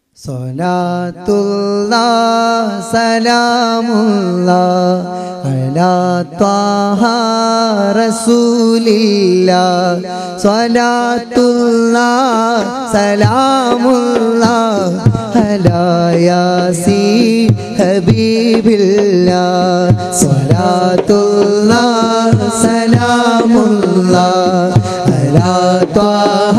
സ്വലാത്തുള്ള സലാമുള്ള അലാ ത്വാഹ റസൂലില്ല സ്വലാത്തുള്ള സലാമുള്ള അലാ യാസീൻ ഹബീബില്ല സ്വലാത്തുള്ള സലാമുള്ള അലാ ത്വാഹ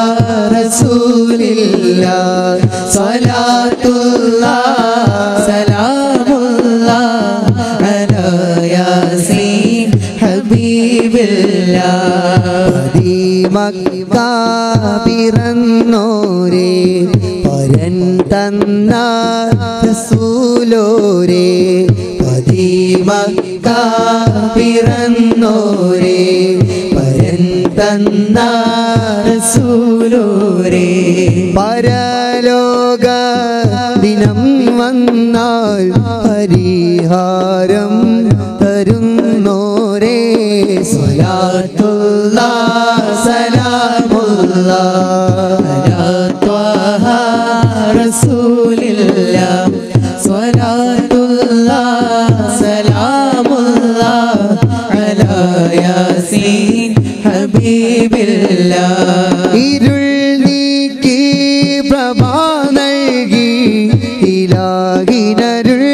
റസൂലില്ല സ്വലാത്തുള്ള സലാമുള്ള അലാ യാസീൻ ഹബീബില്ല മക്ക പിറന്നോരേ പരൻ തന്ന റസൂലോരേ പതിമക്ക പിറന്നോരേ പരൻ തന്ന റസൂലോരേ പരലോക ദിനം വന്നാൽ പരിഹാരം തരുന്നോരേ സ്വലാത്തുള്ള സലാമുള്ള അലാ ത്വാഹ റസൂലില്ല സ്വലാത്തുള്ള സലാമുള്ള അലാ യാസീൻ ഹബീബില്ല ഇരുൾ നീക്കി പ്രഭാ നൽകി ഇലാഹിനരുൾ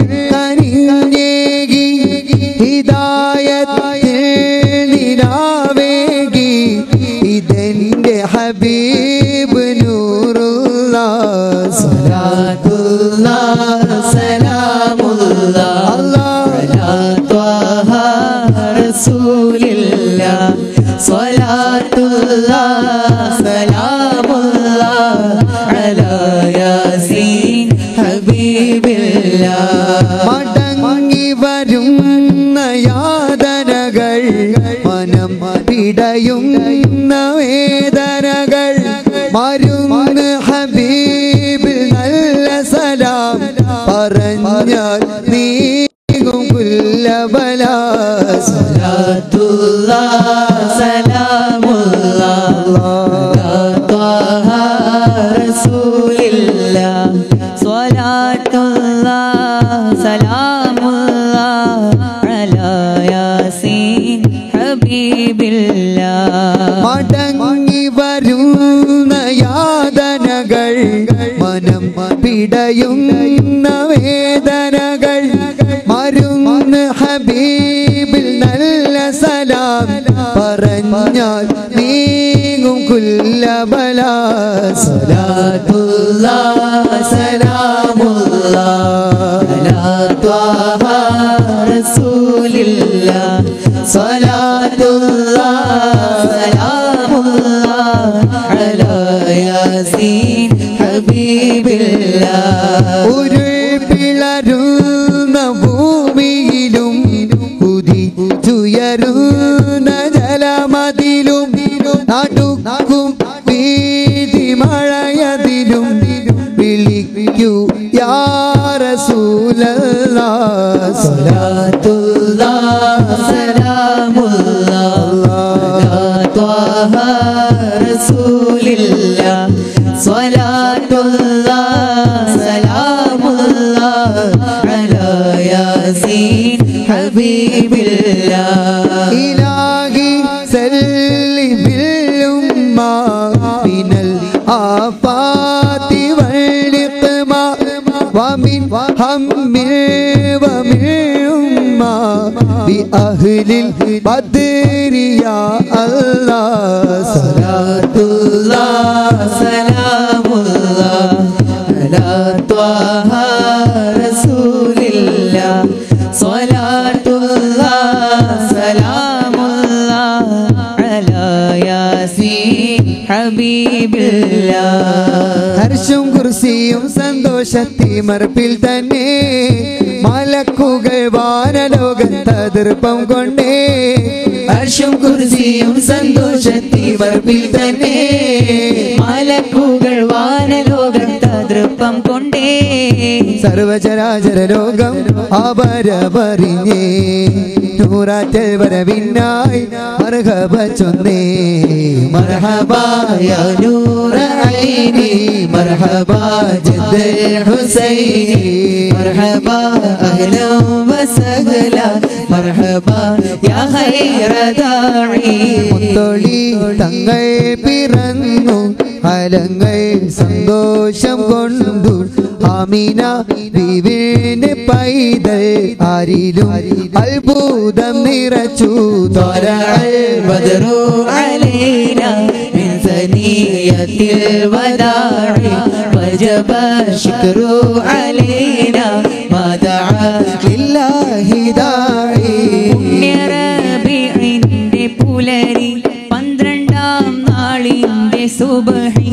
കനിഞ്ഞേകി ഹിദായത്തിൽ നിലാവേകി ഇതെന്റെ ഹബീബ് നൂറുള്ള സ്വലാത്തുള്ള സലാമുള്ള അലാ ത്വാഹ റസൂലില്ല സ്വലാത്തുള്ള സലാമുള്ള അലാ യാസീൻ ഹബീബില്ല മടങ്ങി വരുന്ന യാതനകൾ മനം പിടയുന്ന വേദനകൾ മരുന്ന് ഹബീബിൽ നല്ല സലാം പറഞ്ഞാൽ നീങ്ങും കുല്ലബല സലാത്തുള്ള സലാമുള്ള അലാ ത്വാഹ റസൂലില്ല സ്വലാത്തുള്ള സലാമുള്ള അലാ യാസീൻ ഹബീബില്ല മടങ്ങി വരുന്ന യാതനകൾ മനം പിടയുന്ന വേദനകൾ മരുന്ന് ഹബീബിൽ നല്ല സലാം പറഞ്ഞാൽ നീങ്ങും കുല്ലബല സലാത്തുള്ള സലാമുള്ള അലാ ത്വാഹ റസൂലില്ല സ്വലാത്തുള്ള സലാമുള്ള അലാ യാസീൻ ഹബീബില്ല ഒരു പിളരുന്ന ഭൂമിയിലും കുതിച്ചുയരുന്ന ജലമതിലും നടുക്കും വീതി മഴയതിലും വിളിക്കൂ യാ റസൂലല്ല സ്വലാത്തുള്ള സലാമുള്ള അലാ ത്വാഹ റസൂലില്ല സ്വലാത്തുള്ള സലാമുള്ള അലാ യാസീൻ ഹബീബില്ല ഇലാഹി സല്ലി ബില്ലുമ്മ മിനൽ ആഫാതി വൽഇഖ്മ വമിൻ ഹമ്മിൽ വമിൻ ഉമ്മ ബിഅഹ്ലിൽ ബദ്രി യാ അല്ലാഹ് സലാത്തുള്ള സലാമുള്ള അലാ ത്വാഹ റസൂലില്ല സ്വലാത്തുള്ള സലാമുള്ള അലാ യാസീൻ ഹബീബില്ല ഹർഷും കുർസിയും സന്തോഷത്തിമർപ്പിൽ തന്നെ മലക്കുകൾ വാനലോകത്തതിർപ്പം കൊണ്ടേ ഹർഷും കുർസിയും സന്തോഷത്തിവർപ്പിൽ തന്നെ മലക്കുകൾ വാനലോകത്ത തൃപ്പം കൊണ്ടേ സർവചരാചര ലോകം അപരമറിഞ്ഞേ നൂറാറ്റൽ വരവിനായി മർഹബ ചൊന്നേ മർഹബായ നൂറ ഐനി മർഹബ ജദ്ദൽ ഹുസൈനി മർഹബ അഹ്ലൻ വസഹല മർഹബ യാ ഖൈറ ദാഇ മുത്തൊളി തങ്ങൾ പിറന്നു അലങ്ങൾ സന്തോഷം കൊണ്ടു ആമീന ബീവിന് പൈതൽ ആരിലും അത്ഭുതം നിറച്ചു തൊരൽ ബദറു അലൈന മിൻ സനിയത്തിൽ വദാഇ വജബ ശുക്രു അലൈന മദഅ ലില്ലാഹി ദാഇ പുണ്യറബിഇന്റെ പുലരി പന്ത്രണ്ടാം നാളിന്റെ സുബഹി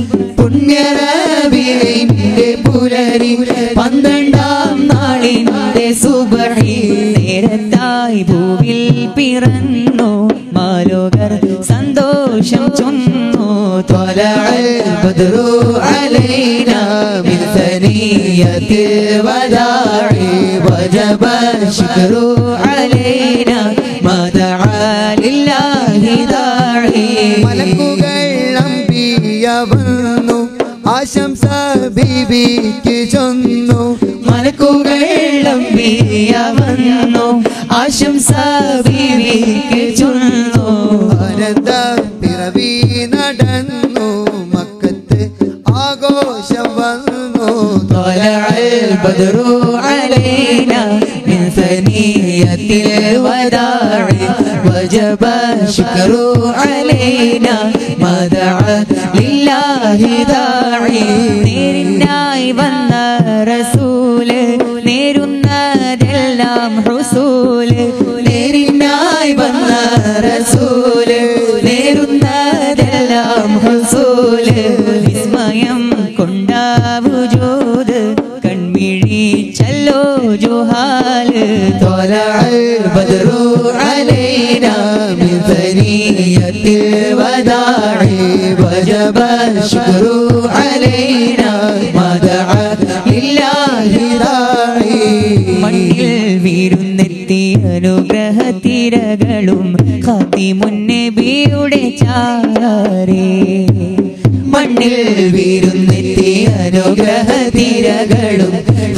പുണ്യരവിന്റെ പുലരി പന്ത്രണ്ടാം നാളിന്റെ സുബഹി നേരത്തായി ഭൂവിൽ പിറന്നു മാലോകർ സന്തോഷം ചൊന്നു طلع البدر علينا من ثنية الوداع وجب الشكر علينا ما دعا لله داعي മലക്കുകൾ അമ്പിയ വന്നു ആശംസ ബീബിക്ക് ചൊന്നു മലക്കുകൾ അമ്പിയ വന്നു ആശംസ ബീവിക്ക് ചൊന്നു ആനന്ദ പിറവി നടന്നു മക്കത്ത് ആഘോഷം വന്നു طلع البدر علينا من ثنية الوداع وجب الشكر علينا ما دعا لله داعي നേരിനായി വന്ന റസൂല് നേരുന്നതെല്ലാം ഹുസൂല് നേരിനായി വന്ന റസൂല് നേരുന്നതെല്ലാം ഹുസൂല് വിസ്മയം കൊണ്ടാവുജോത് കൺമിഴി ചല്ലോ ജുഹാല് طلع البدر علينا من ثنية الوداع وجب الشكر علينا ما دعا لله داعي മണ്ണിൽ വീരുന്നെത്തി അനുഗ്രഹ തിരകളും ഖാത്തിമുന്നബിയുടെ ചാരേ മണ്ണിൽ വീരുന്നെത്തി അനുഗ്രഹ തിരകളും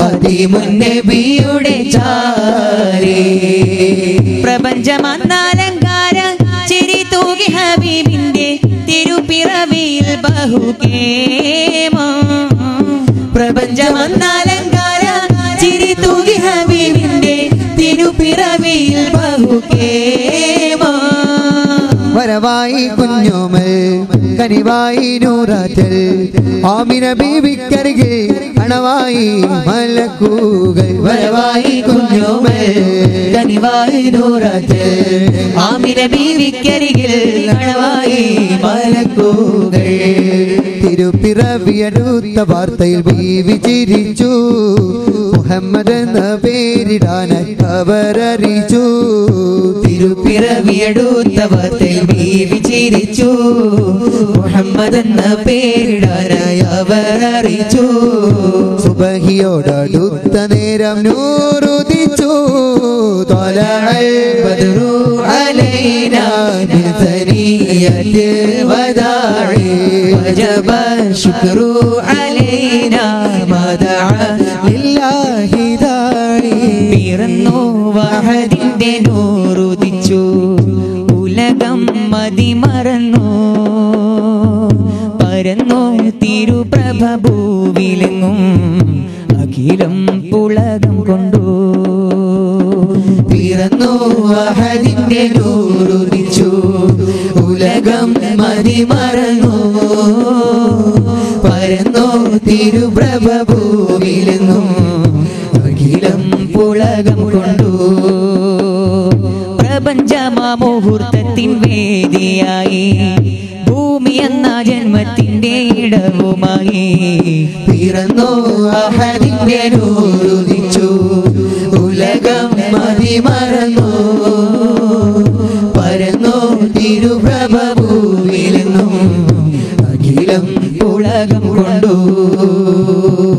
മുന്നബിയുടെ ചാരേ പ്രപഞ്ചമന്നാലങ്കാര ചിരി തൂകി ഹബീബിന്റെ തിരുപ്പിറവിയിൽ ബഹുകേമോ പ്രപഞ്ചമന്നാലങ്കാര ചിരി തൂകി ഹബീബിന്റെ തിരുപ്പിറവിയിൽ ബഹുകേമോ വരവായി കുഞ്ഞോമൽ കനിവായി നൂറാറ്റൽ ആമിന ബീവിക്കരികെ അണവായി മലക്കൂകൾ വരവായി കുഞ്ഞോമൽ കനിവായി നൂറാറ്റൽ ആമിന ബീവിക്കരികിൽ അണവായി മലക്കൂകൾ തിരുപ്പിറവിയടുത്ത വാർത്തയിൽ ബീവി ചിരിച്ചു മുഹമ്മദ് എന്ന പേരിടാനായി അവരറിയിച്ചു തിരുപ്പിറവിയെടുത്ത വാർത്തയിൽ ബീവി ചിരിച്ചു മുഹമ്മദ് എന്ന പേരിടാനായി അവർ അറിയിച്ചു സുബഹിയോടടുത്ത നേരം നൂറുദിച്ചു തൊലഅൽ ബദ്രു علينا من ثنية الوداع وجب الشكر علينا ما دعا لله داعي പിറന്നു വഹദിന്റെ നൂറുദിച്ചു ഉലകം മതിമറന്നു പരന്നു തിരുപ്രഭ ഭൂവിലെങ്ങും അഖിലം പുളകം കൊണ്ടു പിറന്നു അഹദിന്റെ നൂറുദിച്ചു ഉലകം മതിമറന്നു പരന്നു തിരുപ്രഭ ഭൂവിലെങ്ങും അഖിലം പുളകം കൊണ്ടു പ്രപഞ്ചമാ മുഹൂർത്തത്തിൻ വേദിയായി ഭൂമി എന്ന ജന്മത്തിന്റെ ഇടവുമായി പിറന്നു അഹദിന്റെ നൂറുദിച്ചു ഉലകം മതിമറന്നു പരന്നു തിരുപ്രഭ ഭൂവിലെങ്ങും അഖിലം പുളകം കൊണ്ടു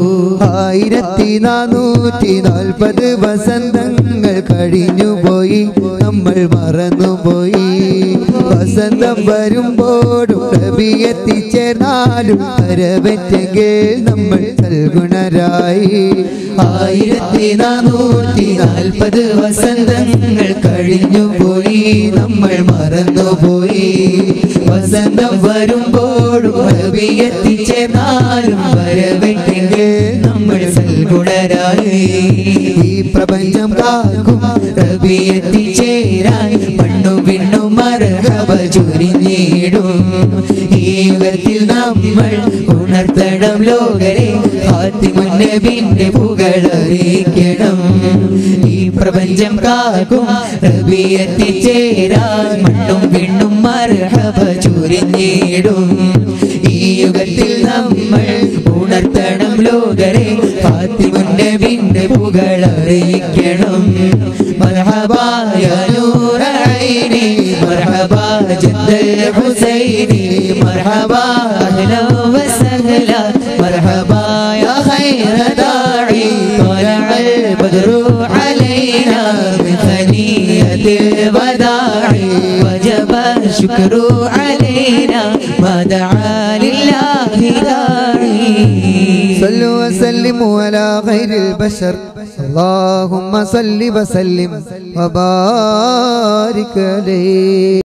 ആയിരത്തി നാനൂറ്റി നാൽപ്പത് വസന്തങ്ങൾ കഴിഞ്ഞുപോയി നമ്മൾ മറന്നുപോയി വസന്തം വരുമ്പോഴും നബി എത്തിച്ചേർന്നാലും വരവെറ്റെങ്കിൽ നമ്മൾ സൽഗുണരായി ആയിരത്തി നാനൂറ്റി നാൽപ്പത് വസന്തങ്ങൾ കഴിഞ്ഞുപോയി നമ്മൾ മറന്നുപോയി വസന്തം വരുമ്പോഴും നബി എത്തിച്ചേർന്നാലും വരവെറ്റെങ്കിൽ നമ്മൾ സൽഗുണരായി ഈ പ്രപഞ്ചം കാക്കും റബി എത്തിച്ചേരാൻ മണ്ണും വിണ്ണും മരഹബ ചുരിഞ്ഞിടും ഈ യുഗത്തിൽ നമ്മൾ ഉണർത്തണം ലോകരെ ഹാത്തിമുന്നബിന്റെ പുകളറിയിക്കണം ഈ പ്രപഞ്ചം കാക്കും റബി എത്തിച്ചേരാൻ മണ്ണും വിണ്ണും മരഹബ ചുരിഞ്ഞിടും ഈ യുഗത്തിൽ നമ്മൾ ഉണർത്തണം ലോകരെ ഫാത്തിമുന്നബിന്റെ പുകളറിയിക്കണം മർഹബായ നൂറൈനി മർഹബാ ജദ്ദൽ ഹുസൈനി മർഹബാ അഹ്ലാ വസഹ്ല മർഹബാ യാ ഖൈറ ദാഇ طلع البدر علينا من ثنية الوداع وجب الشكر علينا ما دعا لله داعي صلوا وسلموا على خير البشر اللهم صل وسلم وبارك عليه